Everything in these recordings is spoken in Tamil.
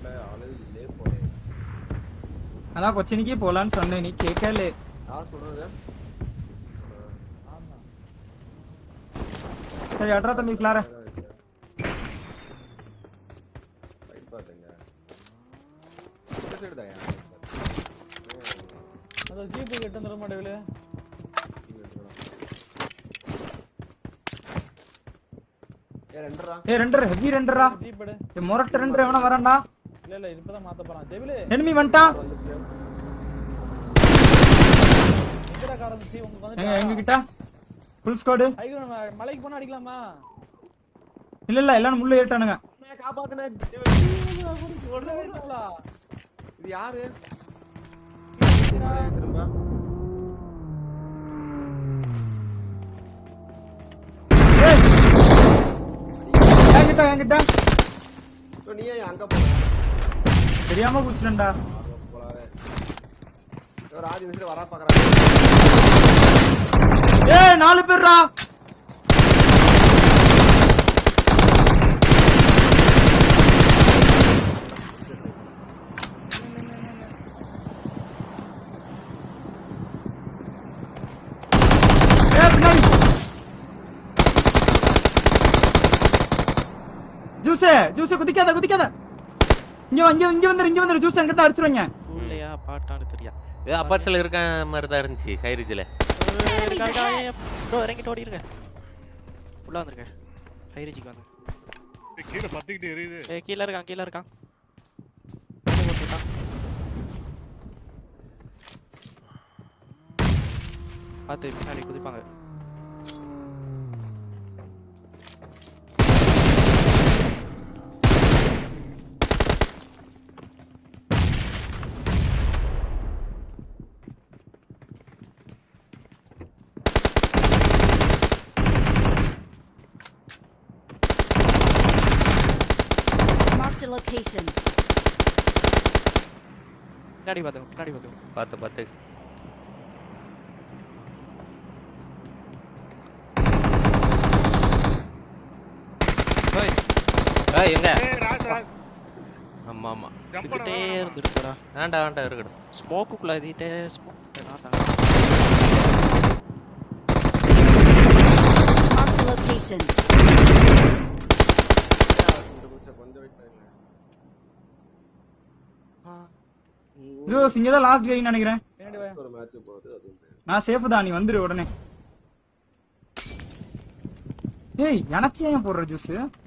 வீட்டுல ஆளு இல்லே போனேன் அதான் கொச்சினிக்கே போலான்னு சொன்னேன் நீ கேட்கல யார் சொல்றது சரி அட்ரா தம்பி கிளார ஃபைட் பாத்துங்க இந்த சைடு தான் அந்த ஜீப்பு கிட்ட தர மாட்டேவில ஏ ரெண்டரா ஏ ரெண்டர் ஹெவி ரெண்டரா ஜீப் எடு ஏ மொரட்டு ரெண்டர் எவனா வரான்டா இல்ல இல்ல இப்பதான் மாத்த போறான் டெவிலு எனிமி வந்துட்டான் எங்கடா கார் வந்துச்சு உங்களுக்கு எங்க எங்க வந்து கிட்ட ஃபுல் ஸ்குவாடு ஐயோ மலைக்கு போனா அடிக்கலாமா இல்ல இல்ல எல்லாரும் முள்ள ஏறிட்டானுங்க காப்பாத்துனேன் இது யாரு திரும்ப என்கிட்ட என்கிட்ட இப்போ நீ ஏன் அங்க போன தெரியாம குடிச்சிட்டேன்டா போலாரு ஒரு ஆதி நிமிஷம் வரா பாக்குறாங்க ஏய் நாலு பேர்ரா ஏய், பின்னாடி. ஜூஸே ஜூஸே குதிக்காத குதிக்காத இங்க வா, இங்க இங்க வந்துரு இங்க வந்துரு ஜூஸ் எங்கிட்ட அடிச்சிருவாங்க உள்ளையா பாட்டான்னு தெரியா ஏ அப்பாச்சில் இருக்க மாதிரி தான் இருந்துச்சு ஹைரிஜில் ப்ரோ இறங்கிட்டு ஓடிருங்க உள்ள வந்துருங்க ஹைரிஜிக்கு வந்து கீழே பத்திக்கிட்டு எரியுது ஏ கீழ இருக்கான் கீழ இருக்கான் கீழ போட்டுட்டான். பார்த்து பின்னாடி குதிப்பாங்க Marked a location. பின்னாடி பார்த்தோம் பின்னாடி பார்த்தோம் பார்த்து பார்த்து ஓய் ஏய் எங்க ஏய், ராஜ், ராஜ். ஆமா ஆமா Jump பண்ண இதுக்கிட்டே வேணாமா? இருந்துருக்குறா வேண்டாம் வேண்டாம் இருக்கட்டும் ஸ்மோக்குக்குள்ள இதுகிட்டே ஸ்மோக் Marked a location. கொஞ்சம் வெயிட் பண்ணுங்க ஜூஸ் இங்க தான் லாஸ்ட் கேம் நினைக்கிறேன் பின்னாடி வா ஒரு மேட்ச் போகுது அது நான் சேஃப் தான் நீ வந்துரு உடனே ஏய் எனக்கு ஏன் போடுற ஜூஸ்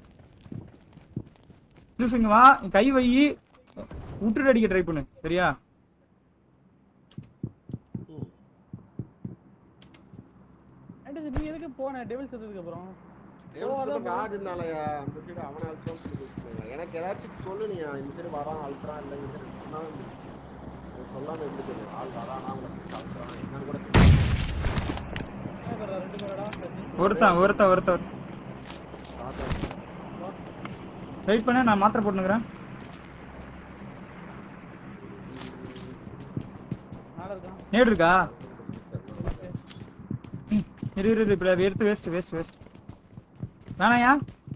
ஜூஸ் இங்க வா நீ கை வை விட்டுட்டு அடிக்க ட்ரை பண்ணு சரியா ஆண்டி நீ எதுக்கு போன டெவில் செத்ததுக்கு அப்புறம் ராஜ்னாலயா அந்த சைடு அவனை அழுத்தம் சொல்லுங்க எனக்கு ஏதாச்சும் சொல்லு நீ இந்த சைடு வரான் அழுத்துறான் இல்லை இந்த சைடு சொன்னாலும் நீ சொல்லாம இருந்துட்டு ஆள் வரானா அவனை அழுத்துறான் என்னன்னு கூட தெரியல. என்ன பேர்டா, ரெண்டு பேரடா ஒருத்தன் ஒருத்தன் ஒருத்தன் வெயிட் பண்ண நான் மாத்திரை போட்டுக்கிறேன் மேல இருக்கான் நேடு இருக்கா இரு இரு இரு, இப்படி எடுத்து வேஸ்ட் வேஸ்ட் வேஸ்ட் வேணாயா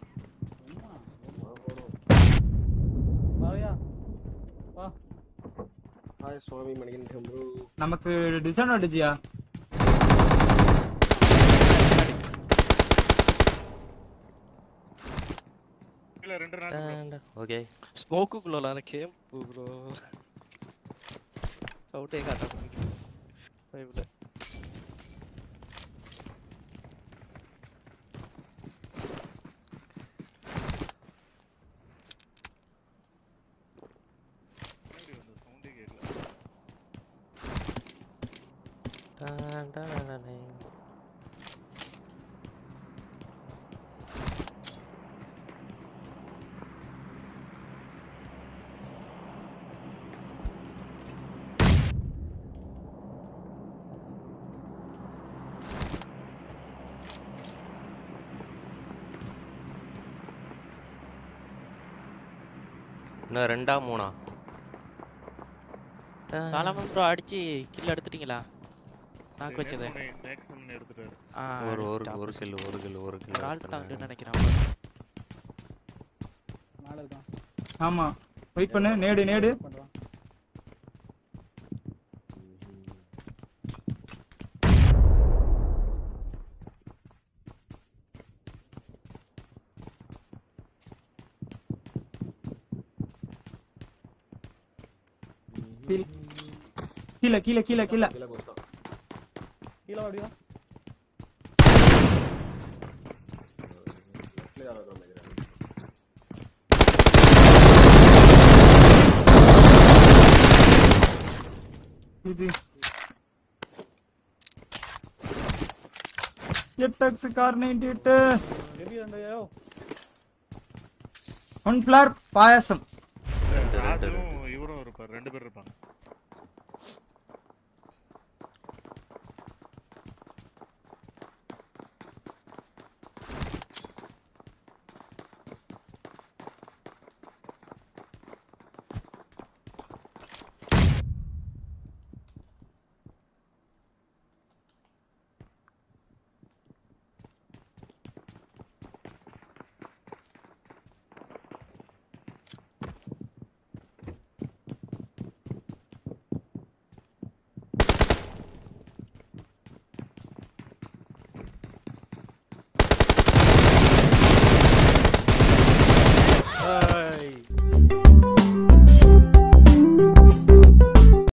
வாயா வா ஹாய் சுவாமி மணிகண்டம் ப்ரோ நமக்கு டிஸ்அட்வான்டேஜியா கீழே ரெண்டு நாள் ஓகே ஸ்மோக்குக்குள்ள கேம் ப்ரோ அவுட்டே காட்ட பயப்பட சவுண்டே கேட்கல டான் டான் டான் டான். இன்னும் ரெண்டா மூணா டான். சாலமன் ப்ரோ அடிச்சு கில் எடுத்துட்டீங்களா நாக்கு வச்சது நெக்ஸ்ட் ஒன்று எடுத்துட்டாரு ஆ ஒரு ஒரு top. ஒரு கிலோ ஒரு கிலோ ஒரு கிலோ ஒரு ஆள் தான் நினைக்கிறேன் மேல இருக்கான் ஆமா வெயிட் பண்ணு நேடு நேடு பண்றான் கீழ- கீழே கீழே கீழே கீழே கீழே குதிச்சான். கீழே அப்படியா leftல யாரோ இருக்கான்னு நினைக்கிறேன். இது எட்டக்ஸ் கார் நைன்டி எட்டு தெரியுதாண்டா ஒன் ஃபிளார் பாயாசம் ரெண்டு, ரெண்டு, ராஜும் இவரும் இருப்பார் ரெண்டு பேர் இருப்பாங்க